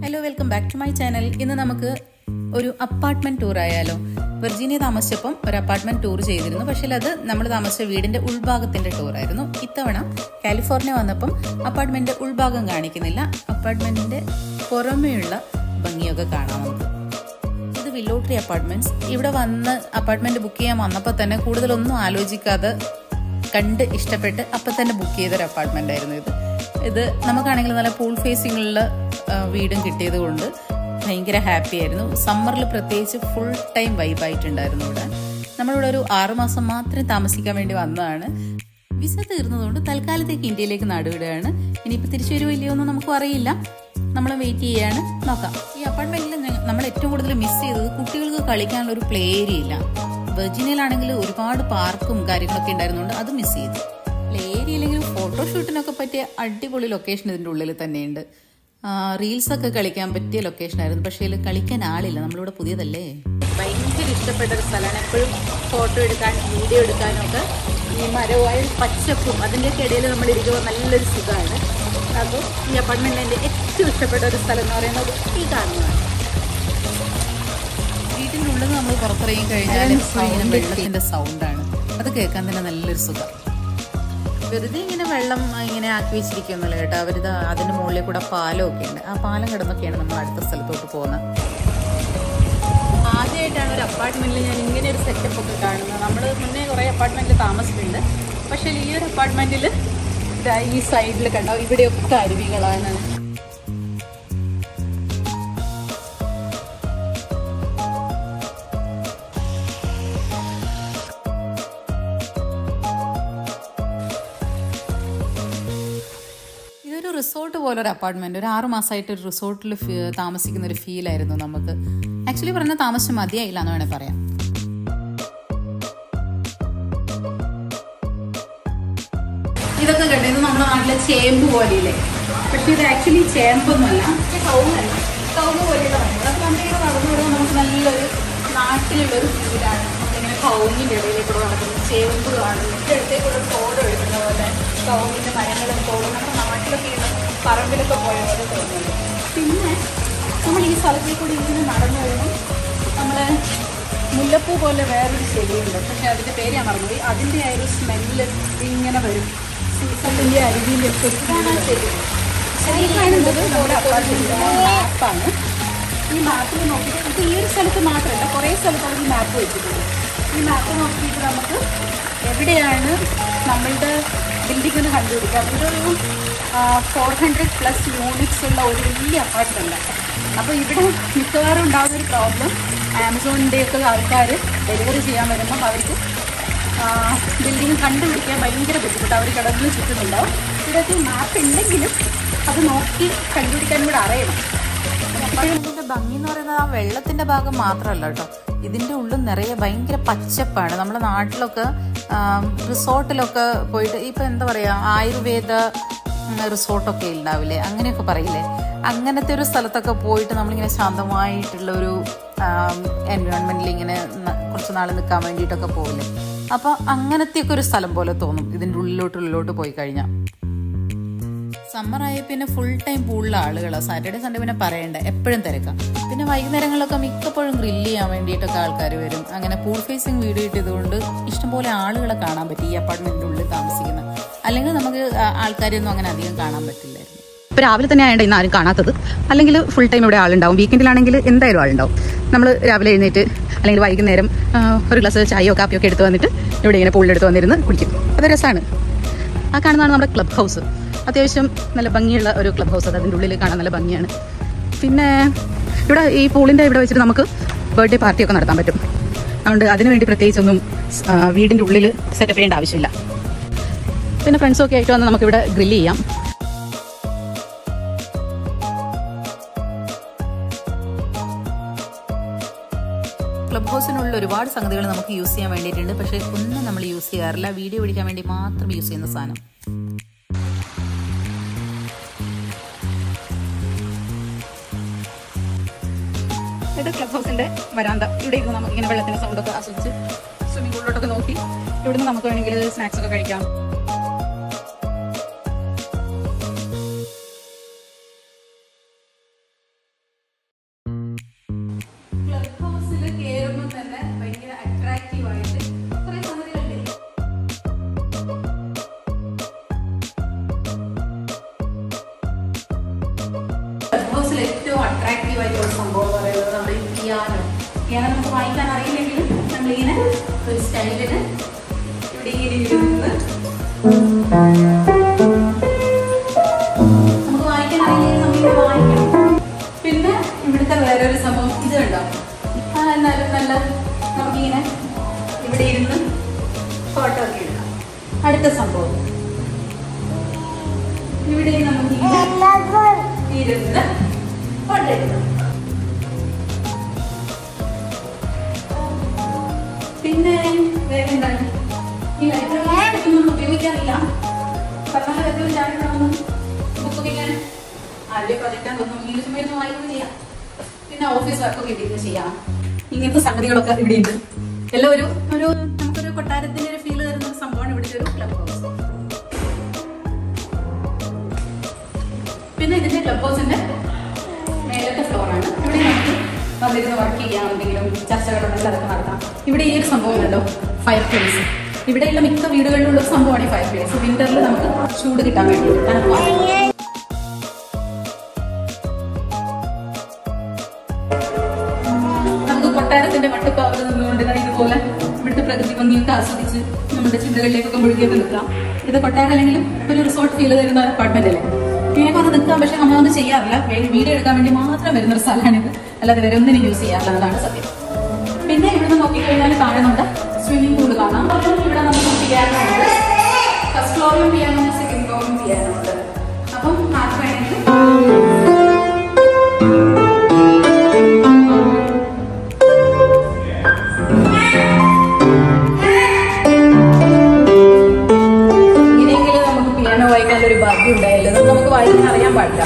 hello welcome back to my channel ഇന്ന് നമുക്ക് ഒരു അപ്പാർട്ട്മെന്റ് ടൂർ ആയാലോ വെർജീനിയ താമസിച്ചപ്പം ഒരു അപ്പാർട്ട്മെന്റ് ടൂർ ചെയ്തിരുന്നു പക്ഷേ അത് നമ്മൾ താമസിച്ച വീടിന്റെ ഉൾഭാഗത്തിന്റെ ടൂർ ആയിരുന്നു ഇത്തവണ കാലിഫോർണിയ വന്നപ്പം അപ്പാർട്ട്മെന്റ് ഉൾഭാഗം കാണിക്കുന്നില്ല അപ്പാർട്ട്മെന്റിന്റെ പുറമേയുള്ള ഭംഗിയൊക്കെ കാണാം നമുക്ക് ഇത് വില്ലോട്രി അപ്പാർട്ട്മെന്റ്സ് ഇവിടെ വന്ന് അപ്പാർട്ട്മെന്റ് ബുക്ക് ചെയ്യാൻ വന്നപ്പോൾ തന്നെ കൂടുതലൊന്നും ആലോചിക്കാതെ കണ്ട് ഇഷ്ടപ്പെട്ട് അപ്പം തന്നെ ബുക്ക് ചെയ്തൊരു അപ്പാർട്ട്മെന്റ് ആയിരുന്നു ഇത് ഇത് നമുക്കാണെങ്കിൽ നല്ല പൂൾ ഫേസിങ്ങുള്ള വീടും കിട്ടിയത് കൊണ്ട് ഭയങ്കര ഹാപ്പി ആയിരുന്നു സമ്മറിൽ പ്രത്യേകിച്ച് ഫുൾ ടൈം വൈബായിട്ടുണ്ടായിരുന്നു ഇവിടെ നമ്മളിവിടെ ഒരു ആറുമാസം മാത്രം താമസിക്കാൻ വേണ്ടി വന്നതാണ് വിസ തീർന്നതുകൊണ്ട് തൽക്കാലത്തേക്ക് ഇന്ത്യയിലേക്ക് നാടുവിടുകയാണ് ഇനിയിപ്പോൾ തിരിച്ചു വരുമോ ഇല്ലയോ എന്ന് നമുക്കും അറിയില്ല നമ്മൾ വെയിറ്റ് ചെയ്യാണ് നോക്കാം ഈ അപ്പാർട്ട്മെന്റിൽ നമ്മൾ ഏറ്റവും കൂടുതൽ മിസ് ചെയ്തത് കുട്ടികൾക്ക് കളിക്കാനുള്ള ഒരു പ്ലേ ഏരിയ ഇല്ല വെർജിനിയയിലാണെങ്കിൽ ഒരുപാട് പാർക്കും കാര്യങ്ങളൊക്കെ ഉണ്ടായിരുന്നുകൊണ്ട് അത് മിസ് ചെയ്തു പ്ലേ ഏരിയ ഇല്ലെങ്കിലും ഫോട്ടോഷൂട്ടിനൊക്കെ പറ്റിയ അടിപൊളി ലൊക്കേഷൻ ഇതിൻ്റെ ഉള്ളിൽ തന്നെയുണ്ട് റീൽസ് ഒക്കെ കളിക്കാൻ പറ്റിയ ലൊക്കേഷൻ ആയിരുന്നു പക്ഷേ ഇതിൽ കളിക്കാൻ ആളില്ല നമ്മളിവിടെ പുതിയതല്ലേ ഭയങ്കര ഇഷ്ടപ്പെട്ട ഒരു സ്ഥലമാണ് എപ്പോഴും ഫോട്ടോ എടുക്കാൻ വീഡിയോ എടുക്കാനും ഒക്കെ ഈ മരവായ പച്ചപ്പും അതിൻ്റെയൊക്കെ ഇടയിൽ നമ്മൾ ഇരിക്കുമ്പോൾ നല്ലൊരു സുഖമാണ് അപ്പോൾ ഈ അപ്പാർട്ട്മെൻറ്റിൽ എൻ്റെ ഏറ്റവും ഇഷ്ടപ്പെട്ട ഒരു സ്ഥലം എന്ന് പറയുന്നത് ഈ കാണുന്നതാണ് വീട്ടിൻ്റെ ഉള്ളിൽ നിന്ന് നമ്മൾ പുറത്തിറങ്ങി കഴിഞ്ഞാൽ ഇങ്ങനെ വെള്ളത്തിൻ്റെ സൗണ്ടാണ് അത് കേൾക്കാൻ തന്നെ നല്ലൊരു സുഖം വെറുതെ ഇങ്ങനെ വെള്ളം ഇങ്ങനെ ആക്കി വെച്ചിരിക്കുന്നില്ല കേട്ടോ അവരിത് അതിൻ്റെ മുകളിൽ കൂടെ പാലമൊക്കെ ഉണ്ട് ആ പാലം കിടന്നൊക്കെയാണ് നമ്മൾ അടുത്ത സ്ഥലത്തോട്ട് പോകുന്നത് ആദ്യമായിട്ടാണ് ഒരു അപ്പാർട്ട്മെന്റിൽ ഞാൻ ഇങ്ങനെ ഒരു സെറ്റപ്പ് ഒക്കെ കാണുന്നത് നമ്മൾ മുന്നേ കുറേ അപ്പാർട്ട്മെന്റിൽ താമസിച്ചിട്ടുണ്ട് പക്ഷേ ഈ ഒരു അപ്പാർട്ട്മെന്റിൽ ഈ സൈഡിൽ കണ്ടോ ഇവിടെയൊക്കെ അരുവികളാണ് ഇതൊരു റിസോർട്ട് പോലെ ഒരു അപ്പാർട്ട്മെന്റ് ഒരു ആറ് മാസമായിട്ട് ഒരു റിസോർട്ടിൽ താമസിക്കുന്ന ഒരു ഫീൽ ആയിരുന്നു നമുക്ക് ആക്ച്വലി പറഞ്ഞ താമസം മതിയായില്ല എന്ന് വേണേൽ പറയാം ഇതൊക്കെ കണ്ടു ഇത് നമ്മുടെ നാട്ടിലെ ചേമ്പ് പോലെയില്ലേ പക്ഷെ ഇത് ആക്ച്വലി ചേമ്പൊന്നുമല്ല കൗങ്ങല്ല കൗങ്ങ് പോലെയുള്ള ഭംഗി അതൊക്കെ നമ്മളിങ്ങനെ നടന്നു വരുമ്പോൾ നമുക്ക് നല്ലൊരു നാട്ടിലുള്ളൊരു ഫീലാണ് നമ്മളിങ്ങനെ കൗങ്ങിൻ്റെ ഇടയിലേക്കൂടെ നടക്കുന്നു ചേമ്പ് കാണുന്നു ഇടത്തേക്കൂടെ ഫോട്ടോ എടുക്കുന്ന പോലെ കൗങ്ങിൻ്റെ മരങ്ങളും തോടും നമ്മുടെ നാട്ടിലൊക്കെ ഉള്ള പറമ്പിലൊക്കെ പോയ പോലെ തോന്നുന്നു പിന്നെ നമ്മൾ ഈ സ്ഥലത്തിൽ കൂടി ഇങ്ങനെ നടന്നു വരുമ്പോൾ നമ്മൾ മുല്ലപ്പൂ പോലെ വേറൊരു ചെടിയുണ്ട് പക്ഷെ അതിൻ്റെ പേര് ഞാൻ മറന്നുപോയി അതിൻ്റെ ആ ഒരു സ്മെല്ല് ഇങ്ങനെ വരും സീസണിൻ്റെ അരുവിയിലൊക്കെ ഇതാണ് ആ ചെടി ചെടി കാണുന്നത് നമ്മുടെ അപ്പാർട്ട്മെൻറ്റിൻ്റെ മാപ്പാണ് ഈ മാപ്പിൽ നോക്കിയിട്ട് നമുക്ക് ഈ ഒരു സ്ഥലത്ത് മാത്രമല്ല കുറേ സ്ഥലത്ത് അവർ ഈ മാപ്പ് വെച്ചിട്ടുണ്ട് ഈ മാപ്പ് നോക്കിയിട്ട് നമുക്ക് എവിടെയാണ് നമ്മളുടെ ബിൽഡിംഗ് എന്ന് കണ്ടുപിടിക്കാം ഇതൊരു ഫോർ ഹൺഡ്രഡ് പ്ലസ് യൂണിറ്റ്സ് ഉള്ള ഒരു വലിയ അപ്പാർട്ട്മെൻറ്റാണ് അപ്പോൾ ഇവിടെ മിക്കവാറും ഉണ്ടാകുന്ന ഒരു പ്രോബ്ലം ആമസോണിൻ്റെയൊക്കെ ആൾക്കാർ ഡെലിവറി ചെയ്യാൻ വരുമ്പം അവർക്ക് ബിൽഡിംഗ് കണ്ടുപിടിക്കാൻ ഭയങ്കര ബുദ്ധിമുട്ട് അവർ കിടന്ന് ചുറ്റുന്നുണ്ടാവും ഇവിടെയൊക്കെ മാപ്പ് ഉണ്ടെങ്കിലും അത് നോക്കി കണ്ടുപിടിക്കാൻ കൂടെ അറിയണം ഇതിന്റെ ഭംഗി എന്ന് പറയുന്നത് ആ വെള്ളത്തിന്റെ ഭാഗം മാത്രമല്ല കേട്ടോ ഇതിന്റെ ഉള്ളിൽ നിറയെ ഭയങ്കര പച്ചപ്പാണ് നമ്മുടെ നാട്ടിലൊക്കെ റിസോർട്ടിലൊക്കെ പോയിട്ട് ഇപ്പൊ എന്താ പറയാ ആയുർവേദ റിസോർട്ടൊക്കെ ഉണ്ടാവില്ലേ അങ്ങനെയൊക്കെ പറയില്ലേ അങ്ങനത്തെ ഒരു സ്ഥലത്തൊക്കെ പോയിട്ട് നമ്മളിങ്ങനെ ശാന്തമായിട്ടുള്ള ഒരു എൻവയോൺമെന്റിൽ ഇങ്ങനെ കുറച്ച് നാൾ നിൽക്കാൻ വേണ്ടിയിട്ടൊക്കെ പോകില്ലേ അപ്പോൾ അങ്ങനത്തെയൊക്കെ ഒരു സ്ഥലം പോലെ തോന്നും ഇതിൻ്റെ ഉള്ളിലോട്ട് ഉള്ളിലോട്ട് പോയി കഴിഞ്ഞാൽ സമ്മർ ആയ പിന്നെ ഫുൾ ടൈം പൂളിലെ ആളുകളാണ് സാറ്റർഡേ സൺഡേ പിന്നെ പറയണ്ട എപ്പോഴും തിരക്കാം പിന്നെ വൈകുന്നേരങ്ങളിലൊക്കെ മിക്കപ്പോഴും ഗ്രില്ല് ചെയ്യാൻ വേണ്ടിയിട്ടൊക്കെ ആൾക്കാർ വരും അങ്ങനെ പൂൾ ഫേസിങ് വീഡിയോ ഇട്ടതുകൊണ്ട് ഇഷ്ടംപോലെ ആളുകളെ കാണാൻ പറ്റി ഈ അപ്പാർട്ട്മെന്റിന്റെ ഉള്ളിൽ താമസിക്കുന്ന അല്ലെങ്കിൽ നമുക്ക് ആൾക്കാരെയൊന്നും അങ്ങനെ അധികം കാണാൻ പറ്റില്ലായിരുന്നു ഇപ്പോൾ രാവിലെ തന്നെ ആയതുകൊണ്ട് ഇന്ന് ആരും കാണാത്തത് അല്ലെങ്കിൽ ഫുൾ ടൈം ഇവിടെ ആളുണ്ടാവും വീക്കെൻഡിലാണെങ്കിൽ എന്തായാലും ആളുണ്ടാവും നമ്മൾ രാവിലെ എഴുന്നേറ്റ് അല്ലെങ്കിൽ വൈകുന്നേരം ഒരു ഗ്ലാസ് ചായയോ കാപ്പിയോ ഒക്കെ എടുത്ത് വന്നിട്ട് ഇവിടെ ഇങ്ങനെ പൂളിലെടുത്ത് വന്നിരുന്ന് കുടിക്കും അത് രസമാണ് ആ കാണുന്നതാണ് നമ്മുടെ ക്ലബ് ഹൗസ് അത്യാവശ്യം നല്ല ഭംഗിയുള്ള ഒരു ക്ലബ് ഹൗസ് അത് അതിൻ്റെ ഉള്ളിൽ കാണാൻ നല്ല ഭംഗിയാണ് പിന്നെ ഇവിടെ ഈ പൂളിൻ്റെ ഇവിടെ വെച്ചിട്ട് നമുക്ക് ബർത്ത്ഡേ പാർട്ടിയൊക്കെ നടത്താൻ പറ്റും അതുകൊണ്ട് അതിനുവേണ്ടി പ്രത്യേകിച്ചൊന്നും വീടിൻ്റെ ഉള്ളിൽ സെറ്റപ്പ് ചെയ്യേണ്ട ആവശ്യമില്ല പിന്നെ ഫ്രണ്ട്സൊക്കെ ആയിട്ട് വന്ന് നമുക്കിവിടെ ഗ്രില്ല് ചെയ്യാം ക്ലബ് ഹൗസിനുള്ള ഒരുപാട് സംഗതികൾ നമുക്ക് യൂസ് ചെയ്യാൻ വേണ്ടിയിട്ടുണ്ട് പക്ഷേ ഒന്നും നമ്മൾ യൂസ് ചെയ്യാറില്ല വീഡിയോ പിടിക്കാൻ വേണ്ടി മാത്രം യൂസ് ചെയ്യുന്ന സാധനം ഇത് ക്ലബ് ഹൗസിന്റെ വരാന്ത ഇവിടെ ഇരുന്ന് നമുക്ക് ഇങ്ങനെ വെള്ളത്തിന്റെ സൗണ്ട് ഒക്കെ ആസ്വദിച്ച് സ്വിമ്മിംഗ് പൂളിലോട്ടൊക്കെ നോക്കി ഇവിടുന്ന് നമുക്ക് വേണമെങ്കിൽ സ്നാക്സ് ഒക്കെ കഴിക്കാം ഹൗസിൽ ഏറ്റവും അട്രാക്റ്റീവ് ആയിട്ടുള്ള സംഭവം എന്ന് പറയുന്നത് നമ്മുടെ ഈ പിയാനോ പിയാനോ നമുക്ക് വായിക്കാൻ അറിയില്ലെങ്കിലും നമ്മളിങ്ങനെ ഒരു സ്റ്റൈലിന് ഇവിടെ ഇങ്ങനെ ഇരുന്ന് നമുക്ക് വായിക്കാൻ അറിയില്ലെങ്കിൽ നമ്മളിങ്ങനെ വായിക്കണം പിന്നെ ഇവിടുത്തെ വേറൊരു സംഭവം ഇത് കണ്ടോ ആ എന്നാലും നല്ല നമുക്കിങ്ങനെ ഇവിടെ ഇരുന്ന് ഫോട്ടോ ഒക്കെ എടുക്കാം അടുത്ത സംഭവം ഇവിടെ നമുക്ക് ഇരുന്ന് ഫോട്ടോ എടുക്കാം പിന്നെ വേറെ എന്താണ് ഈ ലൈബ്രറി ഒന്നും ഉപയോഗിക്കാറില്ല പറഞ്ഞാൽ എപ്പോഴും ചാടിക്കണമെന്നും ബുക്കൊക്കെ ഇങ്ങനെ ആരുടെ പ്രൊജക്റ്റാൻ തോന്നും ഇങ്ങനെ ചുമ്മാ ഇരുന്ന് വായിക്കുന്നത് ചെയ്യാം പിന്നെ ഓഫീസ് വർക്കൊക്കെ ഇവിടെ ചെയ്യാം ഇങ്ങനത്തെ സംഗതികളൊക്കെ ഇവിടെ ഉണ്ട് എല്ലാം ഒരു ഒരു നമുക്കൊരു കൊട്ടാരത്തിന്റെ ഒരു ഫീൽ തരുന്ന ഒരു സംഭവമാണ് ഇവിടുത്തെ ഒരു ക്ലബ് ഹൗസ് പിന്നെ ഇതിന്റെ ക്ലബ് ഹൗസിന്റെ മേലത്തെ ഫ്ലോറാണ് ഇവിടെ നമുക്ക് വന്നിരുന്ന് വർക്ക് ചെയ്യാം എന്തെങ്കിലും ചർച്ചകളുണ്ടെങ്കിൽ അതൊക്കെ നടത്താം ഇവിടെ ഈ ഒരു സംഭവം ഉണ്ടല്ലോ ഫയർ പ്ലേസ് ഇവിടെയുള്ള മിക്ക വീടുകളിലുള്ള ഒരു സംഭവമാണ് ഈ ഫയർ പ്ലേസ് വിന്ററിൽ നമുക്ക് ചൂട് കിട്ടാൻ വേണ്ടിയിട്ട് തണുപ്പാൻ നമുക്ക് കൊട്ടാരത്തിന്റെ മട്ടുപ്പാവിൽ നിന്നുകൊണ്ട് ദാ ഇതുപോലെ ഇവിടുത്തെ പ്രകൃതി ഭംഗിയൊക്കെ ആസ്വദിച്ച് നമ്മുടെ ചിന്തകളിലേക്കൊക്കെ മുഴുകിയൊക്കെ നിൽക്കാം ഇത് കൊട്ടാരം അല്ലെങ്കിലും ഒരു റിസോർട്ട് ഫീൽ തരുന്ന അപ്പാർട്ട്മെന്റ് അല്ലേ ഇങ്ങനെയൊക്കെ ഒന്ന് നിൽക്കാം പക്ഷെ നമ്മളൊന്നും ചെയ്യാറില്ല വേ- വീഡിയോ എടുക്കാൻ വേണ്ടി മാത്രം വരുന്ന ഒരു സ്ഥലമാണിത് അല്ലാതെ വേറെ ഒന്നിനും യൂസ് ചെയ്യാറില്ല എന്നതാണ് സത്യം പിന്നെ ഇവിടുന്ന് നോക്കിക്കഴിഞ്ഞാൽ കാണുന്നുണ്ട് സ്വിമ്മിംഗ് പൂൾ കാണാം ഇവിടെ നമുക്ക് പിയാനോ ഉണ്ട് ഫസ്റ്റ് ഫ്ലോറിലും പിയാനോ ഉണ്ട് സെക്കൻഡ് ഫ്ലോറിലും പിയാനോ ഉണ്ട് അപ്പം ആർക്ക് വേണമെങ്കിലും ഇങ്ങനെയെങ്കിലും നമുക്ക് പിയാനോ വായിക്കാനുള്ള ഒരു ഭാഗ്യം ഉണ്ടായല്ലോ ഇത് നമുക്ക് വായിക്കാൻ അറിയാൻ പാടില്ല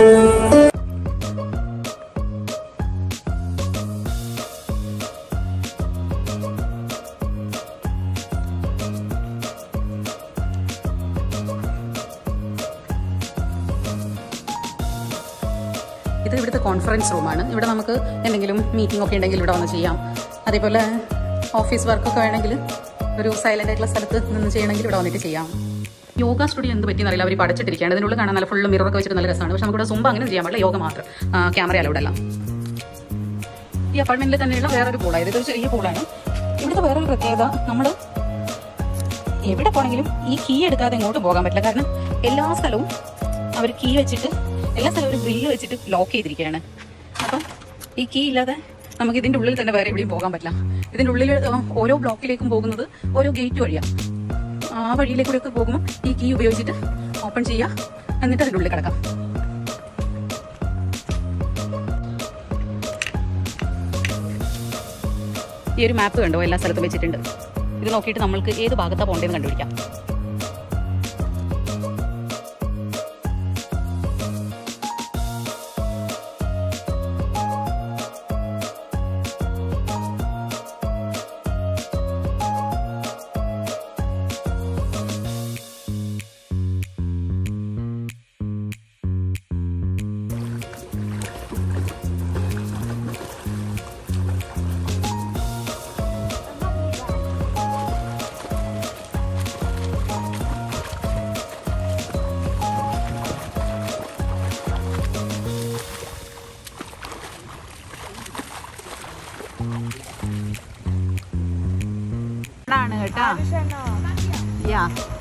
ഇത് ഇവിടുത്തെ കോൺഫറൻസ് റൂമാണ് ഇവിടെ നമുക്ക് എന്തെങ്കിലും മീറ്റിംഗ് ഒക്കെ ഉണ്ടെങ്കിൽ ഇവിടെ വന്ന് ചെയ്യാം അതേപോലെ ഓഫീസ് വർക്കൊക്കെ വേണമെങ്കിൽ ഒരു സൈലന്റ് ആയിട്ടുള്ള സ്ഥലത്ത് നിന്ന് ചെയ്യണമെങ്കിൽ ഇവിടെ വന്നിട്ട് ചെയ്യാം യോഗ സ്റ്റുഡിയോ എന്ത് പറ്റിയെന്ന് അറിയില്ല അവർ പഠിച്ചിട്ടിരിക്കുകയാണ് ഇതിനുള്ളിൽ കാണാൻ നല്ല ഫുള്ള് മിററൊക്കെ വെച്ചിട്ട് നല്ല രസമാണ് പക്ഷെ നമുക്കിവിടെ സുമ്പ അങ്ങനെ ചെയ്യാൻ പാടില്ല യോഗ മാത്രം ക്യാമറ അലൗഡ് അല്ല ഈ അപ്പാർട്ട്മെന്റിൽ തന്നെയുള്ള വേറൊരു പൂളായത് ഇതൊരു ചെറിയ പൂളാണ് ഇവിടുത്തെ വേറൊരു പ്രത്യേകത നമ്മൾ എവിടെ പോണെങ്കിലും ഈ കീ എടുക്കാതെ എങ്ങോട്ടും പോകാൻ പറ്റില്ല കാരണം എല്ലാ സ്ഥലവും അവർ കീ വെച്ചിട്ട് എല്ലാ സ്ഥലവും ഒരു ഗ്രില്ല് വെച്ചിട്ട് ലോക്ക് ചെയ്തിരിക്കുകയാണ് അപ്പം ഈ കീ ഇല്ലാതെ നമുക്ക് ഇതിന്റെ ഉള്ളിൽ തന്നെ വേറെ എവിടെയും പോകാൻ പറ്റില്ല ഇതിന്റെ ഉള്ളിൽ ആ, ഓരോ ബ്ലോക്കിലേക്കും പോകുന്നത് ഓരോ ഗേറ്റ് വഴിയാണ് ആ വഴിയിലേക്കൂടെയൊക്കെ പോകുമ്പോൾ ഈ കീ ഉപയോഗിച്ചിട്ട് ഓപ്പൺ ചെയ്യുക എന്നിട്ട് അതിൻ്റെ ഉള്ളിൽ കിടക്കാം ഈ ഒരു മാപ്പ് കണ്ടോ എല്ലാ സ്ഥലത്തും വെച്ചിട്ടുണ്ട് ഇത് നോക്കിയിട്ട് നമ്മൾക്ക് ഏത് ഭാഗത്താണ് പോകേണ്ടതെന്ന് കണ്ടുപിടിക്കാം ആണ് കേട്ടാ യാ